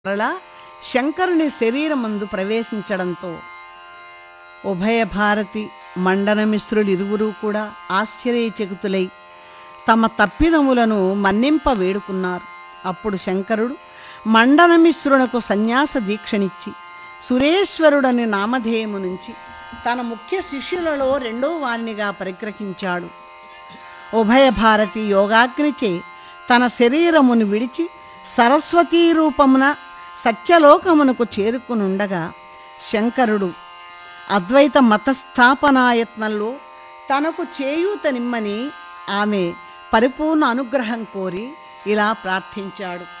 మరలా శంకరుని శరీరమందు ప్రవేశించడంతో ఉభయ భారతి మండనమిశ్రులు ఇరువురు కూడా ఆశ్చర్యచకితులై తమ తప్పిదములను మన్నింప వేడుకున్నారు అప్పుడు శంకరుడు మండనమిశ్రునకు సన్యాస దీక్షనిచ్చి సురేశ్వరుడని నామధేయము నుంచి తన ముఖ్య శిష్యులలో రెండో వారినిగా పరిగ్రహించాడు ఉభయ భారతి యోగాగ్నిచే తన శరీరమును విడిచి సరస్వతీ రూపమున సత్యలోకమునకు చేరుకునుండగా శంకరుడు అద్వైత మతస్థాపనాయత్నంలో తనకు చేయూతనిమ్మని ఆమె పరిపూర్ణ అనుగ్రహం కోరి ఇలా ప్రార్థించాడు